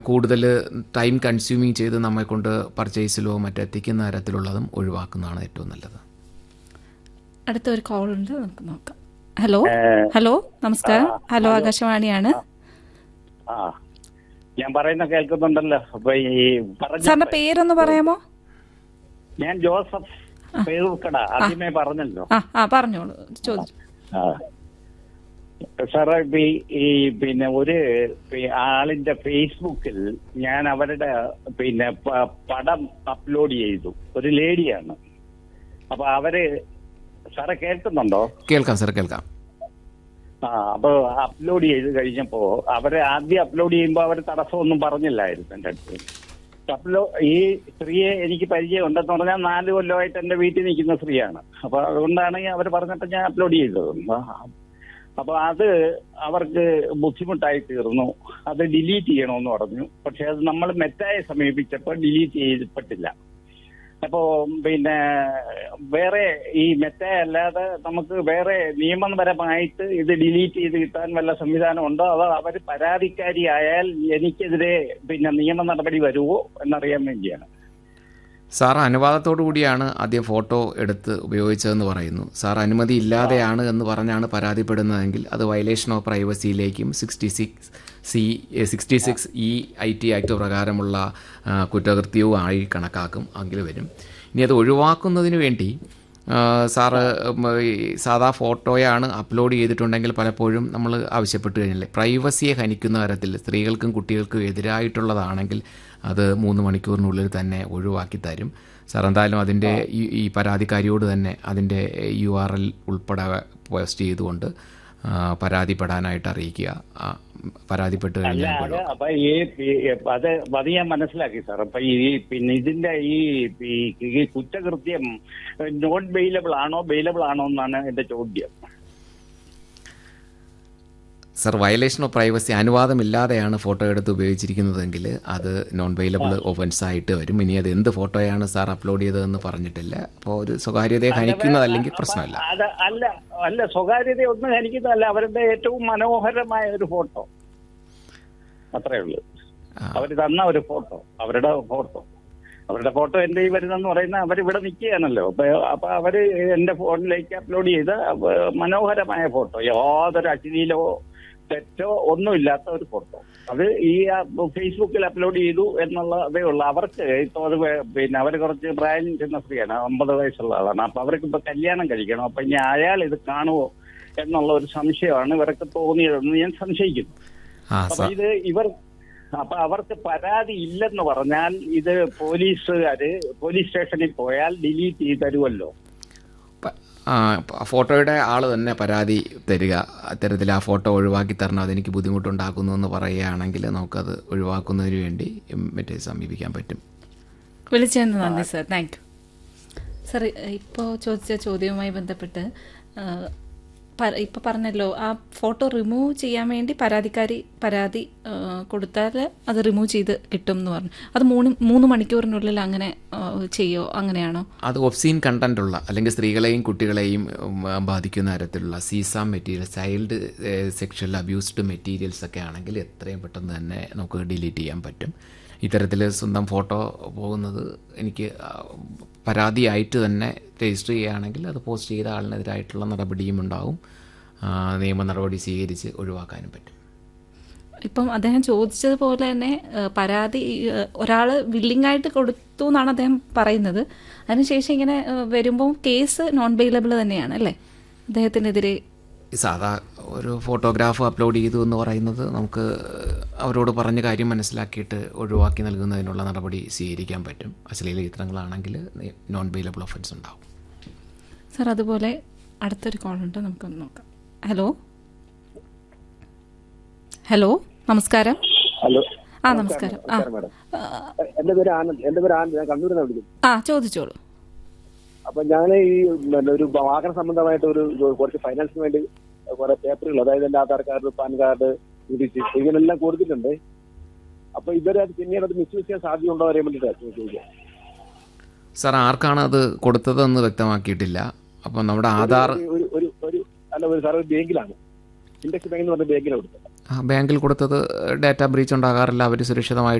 കൂടുതൽ time consuming ചെയ്ത് നമ്മെ കൊണ്ട് പർച്ചേസിലോ മറ്റെത്തിക്കുന്ന തരത്തിലുള്ളതും ഒഴിവാക്കുന്നതാണ് ഏറ്റവും നല്ലത് അടുത്ത ഒരു കോൾ ഉണ്ട് നമുക്ക് നോക്കാം ഹലോ ഹലോ നമസ്കാരം ഹലോ ആകാശവാണിയാണ് ആ ഞാൻ പറയുന്ന കേൾക്കുന്നുണ്ടല്ലോ അപ്പൊ ഈ പറഞ്ഞ സാറിന്റെ പേരൊന്ന് പറയാമോ ഞാൻ ജോസഫ് പേരുക്കട ആദ്യമേ പറഞ്ഞല്ലോ ആ ആ പറഞ്ഞോളൂ ചോദിച്ചു ആ. സാറേ ഇപ്പൊ ഈ ഈ പിന്നെ ഒരു പി- ആളിന്റെ ഫേസ്ബുക്കിൽ ഞാൻ അവരുടെ പിന്നെ പ- പടം അപ്ലോഡ് ചെയ്തു ഒരു ലേഡിയാണ് അപ്പൊ അവര് സാറെ കേൾക്കുന്നുണ്ടോ കേൾക്കാം സാർ കേൾക്കാം ആ അപ്പൊ അപ്ലോഡ് ചെയ്ത് കഴിഞ്ഞപ്പോ അവര് ആദ്യം അപ്ലോഡ് ചെയ്യുമ്പോ അവര് തടസ്സമൊന്നും പറഞ്ഞില്ലായിരുന്നു എന്റെ അടുത്ത് അപ്ലോ ഈ സ്ത്രീയെ എനിക്ക് പരിചയം ഉണ്ടെന്ന് പറഞ്ഞാൽ നാല് കൊല്ലമായിട്ട് എന്റെ വീട്ടിൽ നിൽക്കുന്ന സ്ത്രീയാണ് അപ്പൊ അതുകൊണ്ടാണ് അവർ പറഞ്ഞപ്പോ ഞാൻ അപ്ലോഡ് ചെയ്തത് ആ, അപ്പൊ അത് അവർക്ക് ബുദ്ധിമുട്ടായി തീർന്നു അത് ഡിലീറ്റ് ചെയ്യണമെന്ന് പറഞ്ഞു പക്ഷെ അത് നമ്മൾ മെറ്റായെ സമീപിച്ചപ്പോൾ ഡിലീറ്റ് ചെയ്യപ്പെട്ടില്ല അപ്പോ പിന്നെ വേറെ ഈ മെറ്റ അല്ലാതെ നമുക്ക് വേറെ നിയമപരമായിട്ട് ഇത് ഡിലീറ്റ് ചെയ്ത് കിട്ടാൻ വല്ല സംവിധാനം ഉണ്ടോ അതോ അവർ പരാതിക്കാരിയായാൽ എനിക്കെതിരെ പിന്നെ നിയമ നടപടി വരുമോ എന്നറിയാൻ വേണ്ടിയാണ് സാർ അനുവാദത്തോടു കൂടിയാണ് ആദ്യം ഫോട്ടോ എടുത്ത് ഉപയോഗിച്ചതെന്ന് പറയുന്നു സാർ അനുമതി ഇല്ലാതെയാണ് എന്ന് പറഞ്ഞാണ് പരാതിപ്പെടുന്നതെങ്കിൽ അത് വയലേഷൻ ഓഫ് പ്രൈവസിയിലേക്കും sixty six C sixty six E I T act പ്രകാരമുള്ള ആ, കുറ്റകൃത്യവും ആയി കണക്കാക്കും എങ്കിൽ വരും ഇനി അത് ഒഴിവാക്കുന്നതിന് വേണ്ടി ആ, സാറ് ഉം, ഈ സാധാ ഫോട്ടോയാണ് അപ്ലോഡ് ചെയ്തിട്ടുണ്ടെങ്കിൽ പലപ്പോഴും നമ്മൾ ആവശ്യപ്പെട്ട് കഴിഞ്ഞാൽ പ്രൈവസിയെ ഹനിക്കുന്ന തരത്തിൽ സ്ത്രീകൾക്കും കുട്ടികൾക്കും എതിരായിട്ടുള്ളതാണെങ്കിൽ അത് മൂന്ന് മണിക്കൂറിനുള്ളിൽ തന്നെ ഒഴിവാക്കി തരും സാർ എന്തായാലും അതിൻ്റെ ഈ ഈ പരാതിക്കാരിയോട് തന്നെ അതിൻ്റെ യു ആർ എൽ ഉൾപ്പെടെ പോസ്റ്റ് ചെയ്തുകൊണ്ട് ആ, പരാതിപ്പെടാനായിട്ട് അറിയിക്കുക ആ, പരാതിപ്പെട്ട് അല്ല കഴിഞ്ഞാൽ അത് ഒഴിവാക്കാം. അപ്പൊ ഈ ഈ- അത് അത് ഞാൻ മനസ്സിലാക്കി സാർ അപ്പൊ ഈ പിന്നെ ഇതിന്റെ ഈ ഈ- ഈ കുറ്റകൃത്യം നോൺ ബെയിലബിൾ ആണോ ബെയിലബിൾ ആണോ എന്നാണ് എന്റെ ചോദ്യം സർ വയലേഷൻ ഓഫ് പ്രൈവസി അനുവാദമില്ലാതെയാണ് ഫോട്ടോ എടുത്ത് ഉപയോഗിച്ചിരിക്കുന്നതെങ്കിൽ അത് നോൺ വെയിലബിൾ ഒഫൻസ് ആയിട്ട് വരും ഇനി അത് എന്ത് ഫോട്ടോയാണ് സാർ അപ്ലോഡ് ചെയ്തതെന്ന് പറഞ്ഞിട്ടില്ല അപ്പോൾ ഒരു സ്വകാര്യതയെ ഹനിക്കുന്നതല്ലെങ്കിൽ പ്രശ്നമില്ല അത് അല്ല അല്ല സ്വകാര്യത ഒന്നും എനിക്കുന്നതല്ല അവരുടെ ഏറ്റവും മനോഹരമായ ഒരു ഫോട്ടോ അത്രേ ഉള്ളൂ അവര് തന്ന ഒരു ഫോട്ടോ അവരുടെ ഫോട്ടോ അവരുടെ ഫോട്ടോ എന്റെ ഈ വരുന്നെന്ന് പറയുന്ന അവരിവിടെ നിൽക്കുകയാണല്ലോ അപ്പൊ അപ്പൊ അവര് എന്റെ ഫോണിലേക്ക് അപ്ലോഡ് ചെയ്ത അവ- മനോഹരമായ ഫോട്ടോ യാതൊരു അശ്ലീലോ തെറ്റോ ഒന്നുമില്ലാത്ത ഒരു ഫോട്ടോ അത് ഈ ആ ഫേസ്ബുക്കിൽ അപ്ലോഡ് ചെയ്തു എന്നുള്ളതേ ഉള്ളൂ അവർക്ക് ഇപ്പൊ അത് വേ- പിന്നെ അവർ കുറച്ച് പ്രായം ചെന്ന സ്ത്രീയാണ് അമ്പത് വയസ്സുള്ള ആളാണ് അപ്പൊ അവർക്ക് ഇപ്പൊ കല്യാണം കഴിക്കണം അപ്പൊ ഇനി അയാൾ ഇത് കാണുമോ എന്നുള്ള ഒരു സംശയമാണ് ഇവർക്ക് തോന്നിയതെന്ന് ഞാൻ സംശയിക്കുന്നു ആ അപ്പൊ സാർ ഇത് ഇവർ അപ്പൊ അവർക്ക് പരാതി ഇല്ലെന്ന് പറഞ്ഞാൽ ഇത് പോലീസുകാര് പോലീസ് സ്റ്റേഷനിൽ പോയാൽ ഡിലീറ്റ് ചെയ്ത് തരുമല്ലോ പ- ആ, പ- ഫോട്ടോയുടെ ആൾ തന്നെ പരാതി തരിക അത്തരത്തിൽ ആ ഫോട്ടോ ഒഴിവാക്കി തരണം അതെനിക്ക് ബുദ്ധിമുട്ടുണ്ടാക്കുന്നു എന്ന് പറയുകയാണെങ്കിൽ നമുക്കത് ഒഴിവാക്കുന്നതിന് വേണ്ടി മറ്റേ സമീപിക്കാൻ പറ്റും വിളിച്ചതിന് നന്ദി സർ താങ്ക് യു സർ ഇപ്പോൾ ചോദിച്ച ചോദ്യവുമായി ബന്ധപ്പെട്ട് ആ, പ- ഇപ്പൊ പറഞ്ഞല്ലോ ആ ഫോട്ടോ റിമൂവ് ചെയ്യാൻ വേണ്ടി പരാതിക്കാരി പരാതി ആ, കൊടുത്താൽ അത് റിമൂവ് ചെയ്ത് കിട്ടും എന്ന് പറഞ്ഞു അത് മൂന്ന് മൂന്ന് മണിക്കൂറിനുള്ളിൽ അങ്ങനെ ആ, ചെയ്യോ അങ്ങനെയാണോ അത് ഒബ്സീൻ കണ്ടന്റ് ഉള്ള അല്ലെങ്കിൽ സ്ത്രീകളെയും കുട്ടികളെയും ഉം, ബാധിക്കുന്ന തരത്തിലുള്ള CSAM materials child sexual abused materials ഒക്കെ ആണെങ്കിൽ എത്രയും പെട്ടെന്ന് തന്നെ നമുക്ക് ഡിലീറ്റ് ചെയ്യാൻ പറ്റും ഇത്തരത്തിൽ സ്വന്തം ഫോട്ടോ പോകുന്നത് എനിക്ക് ആ, പരാതിയായിട്ട് തന്നെ രജിസ്റ്റർ ചെയ്യുകയാണെങ്കിൽ അത് പോസ്റ്റ് ചെയ്ത ആളിനെതിരായിട്ടുള്ള നടപടിയും ഉണ്ടാവും ആ, നിയമ നടപടി സ്വീകരിച്ച് ഒഴിവാക്കാനും പറ്റും ഇപ്പം അദ്ദേഹം ചോദിച്ചതുപോലെ തന്നെ ഏഹ്, പരാതി ഒരാൾ വില്ലിംഗ് ആയിട്ട് കൊടുത്തു എന്നാണ് അദ്ദേഹം പറയുന്നത് അതിനുശേഷം ഇങ്ങനെ ഏഹ്, വരുമ്പോൾ കേസ് നോൺ ബെയിലബിൾ തന്നെയാണ് അല്ലേ അദ്ദേഹത്തിനെതിരെ ഈ സാധാ ഒരു ഫോട്ടോഗ്രാഫ് അപ്ലോഡ് ചെയ്തു എന്ന് പറയുന്നത് നമുക്ക് അവരോട് പറഞ്ഞ കാര്യം മനസ്സിലാക്കിയിട്ട് ഒഴിവാക്കി നൽകുന്നതിനുള്ള നടപടി സ്വീകരിക്കാൻ പറ്റും അശ്ലീല ചിത്രങ്ങളാണെങ്കിൽ നോൺ ബെയിലബിൾ ഒഫൻസ് ഉണ്ടാവും സർ അതുപോലെ അടുത്തൊരു കോൾ ഉണ്ട് നമുക്കൊന്ന് നോക്കാം ഹലോ ഹലോ നമസ്കാരം ഹലോ ആ നമസ്കാരം ആ മാഡം ആ, എന്റെ പേര് ആനന്ദ് എന്റെ പേര് ആനന്ദ് ഞാൻ കണ്ണൂരിൽ നിന്ന് വിളിക്കുന്നു ആ ചോദിച്ചോളൂ അപ്പൊ ഞാൻ ഈ പിന്നെ ഒരു വാഹന സംബന്ധമായിട്ട് ഒരു കുറച്ച് ഫൈനാൻസിന് വേണ്ടി കുറെ പേപ്പറുകൾ അതായത് എന്റെ ആധാർ കാർഡ് പാൻ കാർഡ് ഇടിച്ച് ഇങ്ങനെല്ലാം കൊടുത്തിട്ടുണ്ട് അപ്പൊ ഇവര് അത് പിന്നീട് അത് മിസ്യൂസ് ചെയ്യാൻ സാധ്യതയുണ്ടോ അറിയാൻ വേണ്ടിയിട്ടാണ് ചോദിക്കുക സാർ ആർക്കാണ് അത് കൊടുത്തതെന്ന് വ്യക്തമാക്കിയിട്ടില്ല അപ്പം നമ്മുടെ ആധാർ ഒരു ഒരു ഒരു അല്ല ഒരു സാർ ഒരു ബാങ്കിലാണ് ഇൻഡക്സ് ബാങ്ക് എന്ന് പറഞ്ഞ ബാങ്കിലാണ് കൊടുത്തത് ആ, ബാങ്കിൽ കൊടുത്തത് ഡാറ്റ ബ്രീച്ച് ഉണ്ടാകാറില്ല അവർ സുരക്ഷിതമായിട്ട്